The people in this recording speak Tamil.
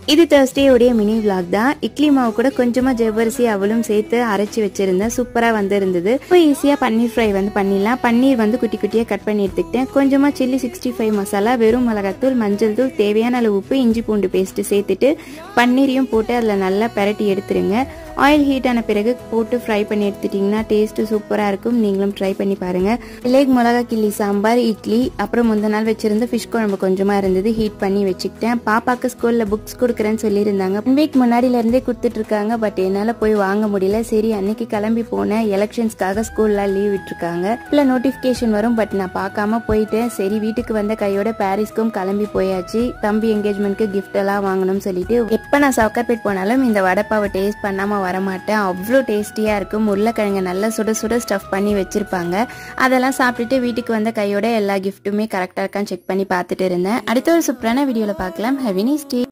இது Thursday உடைய மினி vlog தான் இட்லி மாவு கூட கொஞ்சமா ஜவ்வரிசி அவளும் சேர்த்து அரைச்சி வச்சிருந்தேன் சூப்பரா வந்து இருந்தது இப்போ ஈஸியா பன்னீர் ஃப்ரை வந்து பண்ணிடலாம் பன்னீர் வந்து குட்டி குட்டியா கட் பண்ணி எடுத்துக்கிட்டேன் கொஞ்சமா சில்லி சிக்ஸ்டி ஃபைவ் மசாலா வெறும் மிளகாத்தூள் மஞ்சள் தூள் தேவையான அளவு உப்பு இஞ்சி பூண்டு பேஸ்ட் சேர்த்துட்டு பன்னீரையும் போட்டு அதில் நல்லா பெரட்டி எடுத்துருங்க ஆயில் ஹீட் ஆன பிறகு போட்டு ஃப்ரை பண்ணி எடுத்துட்டிங்கன்னா டேஸ்ட் சூப்பராக இருக்கும் நீங்களும் ட்ரை பண்ணி பாருங்க லேக் மிளகா கிள்ளி சாம்பார் இட்லி அப்புறம் முந்த நாள் வச்சிருந்த ஃபிஷ் குழம்பு கொஞ்சமாக இருந்தது ஹீட் பண்ணி வச்சுக்கிட்டேன் பாப்பாக்கு ஸ்கூலில் புக்ஸ் கொடுக்குறேன்னு சொல்லியிருந்தாங்க ஒன் வீக் முன்னாடில இருந்தே கொடுத்துட்டு இருக்காங்க பட் என்னால் போய் வாங்க முடியல சரி அன்னைக்கு கிளம்பி போனேன் எலெக்ஷன்ஸ்க்காக ஸ்கூல்லாம் லீவ் விட்டுருக்காங்க இல்லை நோட்டிஃபிகேஷன் வரும் பட் நான் பார்க்காம போயிட்டேன் சரி வீட்டுக்கு வந்த கையோட பாரிஸ்க்கும் கிளம்பி போயாச்சு தம்பி என்கேஜ்மெண்ட்க்கு கிஃப்ட் எல்லாம் வாங்கணும்னு சொல்லிட்டு எப்போ நான் சவுக்கார்பேட் போனாலும் இந்த வடைப்பாவை டேஸ்ட் பண்ணாமல் வரமாட்டேன் அவ்வளோ டேஸ்டியாக இருக்கும் உருளைக்கிழங்கு நல்லா சுட சுட ஸ்டஃப் பண்ணி வச்சிருப்பாங்க அதெல்லாம் சாப்பிட்டுட்டு வீட்டுக்கு வந்த கையோட எல்லா கிஃப்ட்டுமே கரெக்டாக இருக்கான்னு செக் பண்ணி பார்த்துட்டு இருந்தேன் அடுத்த ஒரு சூப்பரான வீடியோவில் பார்க்கலாம் ஹெவி நைஸ் டே